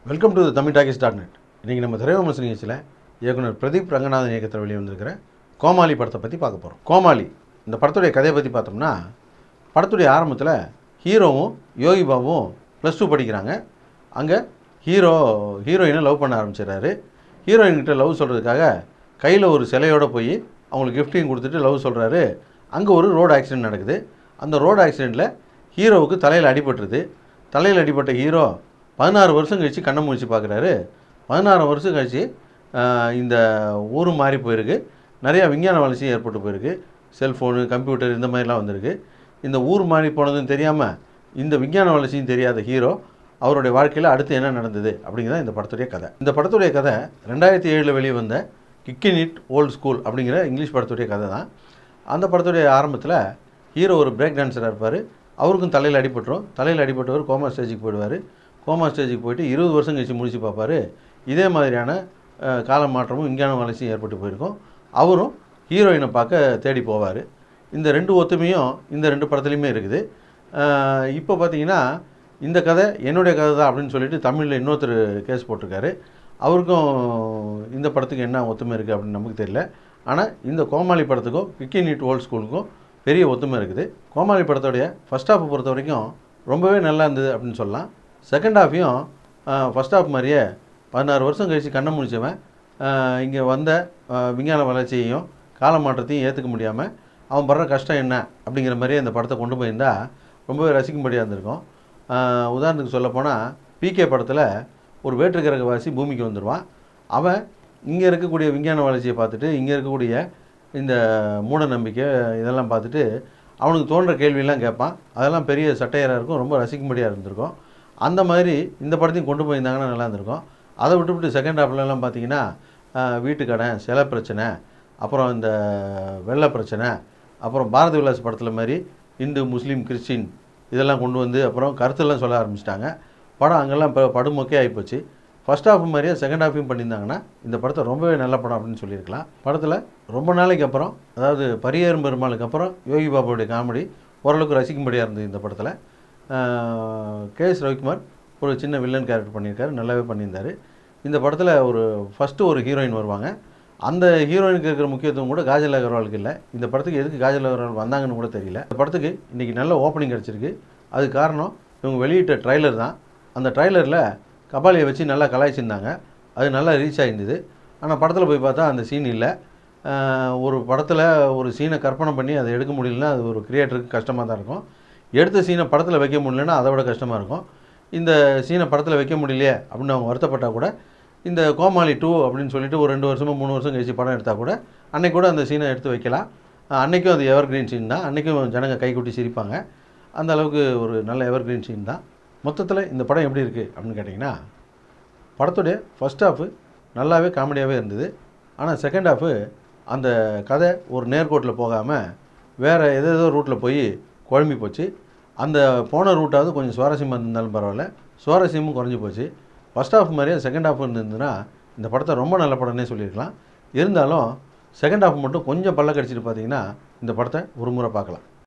welcome to Tamil talkies dot net இன்றைக்கி நம்ம திரைவிமர்சன நிகழ்ச்சியில் இயக்குனர் பிரதீப் ரங்கநாதன் இயக்கத்தில் வெளியே வந்திருக்கிற கோமாளி படத்தை பற்றி பார்க்க போகிறோம் கோமாளி இந்த படத்துடைய கதையை பற்றி பார்த்தோம்னா படத்துடைய ஆரம்பத்தில் ஹீரோவும் யோகி பாபுவும் ப்ளஸ் டூ படிக்கிறாங்க அங்கே ஹீரோ ஹீரோயினை லவ் பண்ண ஆரம்பிச்சிடுறாரு ஹீரோயின்கிட்ட லவ் சொல்கிறதுக்காக கையில் ஒரு சிலையோடு போய் அவங்களுக்கு கிஃப்டையும் கொடுத்துட்டு லவ் சொல்கிறாரு அங்கே ஒரு ரோடு ஆக்சிடென்ட் நடக்குது அந்த ரோடு ஆக்சிடெண்ட்டில் ஹீரோவுக்கு தலையில் அடிபட்டுருது தலையில் அடிபட்ட ஹீரோ பதினாறு வருஷம் கழித்து கண்ணை முழிச்சு பார்க்குறாரு பதினாறு வருஷம் கழித்து இந்த ஊர் மாறி போயிருக்கு நிறையா விஞ்ஞான வளர்ச்சி ஏற்பட்டு போயிருக்கு செல்ஃபோனு கம்ப்யூட்டர் இந்த மாதிரிலாம் வந்திருக்கு இந்த ஊர் மாறி போனதும் தெரியாமல் இந்த விஞ்ஞான வளர்ச்சியும் தெரியாத ஹீரோ அவருடைய வாழ்க்கையில் அடுத்து என்ன நடந்தது அப்படிங்கிறத இந்த படத்துடைய கதை இந்த படத்துடைய கதை ரெண்டாயிரத்தி ஏழில் வெளியே வந்த கிக்கின் இட் ஓல்ட் ஸ்கூல் அப்படிங்கிற இங்கிலீஷ் படத்துடைய கதை தான் அந்த படத்துடைய ஆரம்பத்தில் ஹீரோ ஒரு பிரேக் டான்ஸராக இருப்பார் அவருக்கும் தலையில் அடிபட்டுரும் தலையில் அடிபட்டவர் கோமா ஸ்டேஜுக்கு போயிடுவார் கோமா ஸ்டேஜுக்கு போயிட்டு இருபது வருஷம் கழிச்சு முடிச்சு பார்ப்பாரு இதே மாதிரியான அஹ், கால மாற்றமும் விஞ்ஞான வளர்ச்சியும் ஏற்பட்டு போயிருக்கும் அவரும் ஹீரோயினை பார்க்க தேடி போவார் இந்த ரெண்டு ஒத்துமையும் இந்த ரெண்டு படத்துலையுமே இருக்குது அஹ், இப்போ பார்த்தீங்கன்னா இந்த கதை என்னுடைய கதை தான் அப்படின்னு சொல்லிட்டு தமிழில் இன்னொருத்தர் கேஸ் போட்டிருக்காரு அவருக்கும் இந்த படத்துக்கு என்ன ஒத்துமை இருக்குது அப்படின்னு நமக்கு தெரியல ஆனால் இந்த கோமாளி படத்துக்கும் விக்கி நீட் ஓல்ட் ஸ்கூலுக்கும் பெரிய ஒத்துமை இருக்குது கோமாளி படத்தோடைய ஃபஸ்ட் ஹாஃப் பொறுத்த வரைக்கும் ரொம்பவே நல்லா இருந்தது அப்படின்னு சொல்லலாம் செகண்ட் ஹாஃபையும் ஃபஸ்ட் ஹாஃப் மாதிரியே பதினாறு வருஷம் கழித்து கண்ணை முடிச்சவன் இங்கே வந்த ஆஹ், விஞ்ஞான வளர்ச்சியையும் கால மாற்றத்தையும் ஏற்றுக்க முடியாமல் அவன் படுற கஷ்டம் என்ன அப்படிங்கிற மாதிரியே இந்த படத்தை கொண்டு போயிருந்தா ரொம்பவே ரசிக்கும்படியாக இருந்திருக்கும் ஆஹ், உதாரணத்துக்கு சொல்லப்போனால் பிகே படத்தில் ஒரு வேற்றுக்கிரகவாசி பூமிக்கு வந்துடுவான் அவன் இங்கே இருக்கக்கூடிய விஞ்ஞான வளர்ச்சியை பார்த்துட்டு இங்கே இருக்கக்கூடிய இந்த மூட நம்பிக்கை இதெல்லாம் பார்த்துட்டு அவனுக்கு தோன்ற கேள்வியெல்லாம் கேட்பான் அதெல்லாம் பெரிய சட்டையராக இருக்கும் ரொம்ப ரசிக்கும்படியாக இருந்திருக்கும் அந்த மாதிரி இந்த படத்தையும் கொண்டு போயிருந்தாங்கன்னா நல்லா இருந்திருக்கும் அதை விட்டுவிட்டு செகண்ட் ஹாஃப்லலாம் பார்த்தீங்கன்னா ஆஹ், வீட்டு கடன் சில பிரச்சனை அப்புறம் இந்த வெள்ள பிரச்சனை அப்புறம் பாரதி விலாஸ் படத்தில் மாதிரி இந்து முஸ்லீம் கிறிஸ்டின் இதெல்லாம் கொண்டு வந்து அப்புறம் கருத்தெல்லாம் சொல்ல ஆரம்பிச்சிட்டாங்க படம் அங்கெல்லாம் இப்போ படுமொக்கே ஆகிப்போச்சு ஃபர்ஸ்ட் ஹாஃப் மாதிரியே செகண்ட் ஹாஃபையும் பண்ணியிருந்தாங்கன்னா இந்த படத்தை ரொம்பவே நல்ல படம் அப்படின்னு சொல்லியிருக்கலாம் படத்தில் ரொம்ப நாளைக்கு அப்புறம் அதாவது பரியேறும் பெருமாளுக்கு அப்புறம் யோகி பாபாவுடைய காமெடி ஓரளவுக்கு ரசிக்கும்படியாக இருந்தது இந்த படத்தில் கே எஸ் ரவிக்குமார் ஒரு சின்ன வில்லன் கேரக்டர் பண்ணியிருக்காரு நல்லாவே பண்ணியிருந்தார் இந்த படத்தில் ஒரு ஃபஸ்ட்டு ஒரு ஹீரோயின் வருவாங்க அந்த ஹீரோயினுக்கு இருக்கிற முக்கியத்துவம் கூட காஜல் அகர்வாலுக்கு இல்லை இந்த படத்துக்கு எதுக்கு காஜல் அகர்வால் வந்தாங்கன்னு கூட தெரியல இந்த படத்துக்கு இன்றைக்கி நல்ல ஓப்பனிங் கிடச்சிருக்கு அது காரணம் இவங்க வெளியிட்ட ட்ரைலர் தான் அந்த ட்ரைலரில் கபாலியை வச்சு நல்லா கலாய்ச்சிருந்தாங்க அது நல்லா ரீச் ஆகிருந்தது ஆனால் படத்தில் போய் பார்த்தா அந்த சீன் இல்லை ஆஹ் ஒரு படத்தில் ஒரு சீனை கற்பனை பண்ணி அதை எடுக்க முடியலன்னா அது ஒரு கிரியேட்டருக்கு கஷ்டமாக தான் இருக்கும் எடுத்த சீனை படத்தில் வைக்க முடியலன்னா அதை விட கஷ்டமாக இருக்கும் இந்த சீனை படத்தில் வைக்க முடியலையே அப்படின்னு அவங்க வருத்தப்பட்டால் கூட இந்த கோமாளி டூ அப்படின்னு சொல்லிட்டு ஒரு ரெண்டு வருஷமோ மூணு வருஷம் கழிச்சு படம் எடுத்தால் கூட அன்னைக்கு கூட அந்த சீனை எடுத்து வைக்கலாம் அஹ் அன்னைக்கும் அது எவர் கிரீன் சீன் தான் அன்னைக்கும் ஜனங்க கைக்குட்டி சிரிப்பாங்க அந்த அளவுக்கு ஒரு நல்ல எவர் கிரீன் சீன் தான் மொத்தத்தில் இந்த படம் எப்படி இருக்குது அப்படின்னு கேட்டிங்கன்னா படத்துடைய ஃபஸ்ட் ஹாஃபு நல்லாவே காமெடியாகவே இருந்தது ஆனால் செகண்ட் ஹாஃபு அந்த கதை ஒரு நேர்கோட்டில் போகாமல் வேறு எதேதோ ரூட்டில் போய் குழம்பி போச்சு அந்த போன ரூட்டாவது கொஞ்சம் சுவாரஸ்யமாக இருந்தாலும் பரவாயில்ல சுவாரஸ்யமும் குறைஞ்சி போச்சு ஃபஸ்ட் ஹாஃப் மாதிரியே செகண்ட் ஹாஃப் இருந்ததுன்னா இந்த படத்தை ரொம்ப நல்ல படம்னே சொல்லியிருக்கலாம் இருந்தாலும் செகண்ட் ஹாஃப் மட்டும் கொஞ்சம் பல்ல கடிச்சிட்டு பார்த்தீங்கன்னா இந்த படத்தை ஒரு முறை பார்க்கலாம்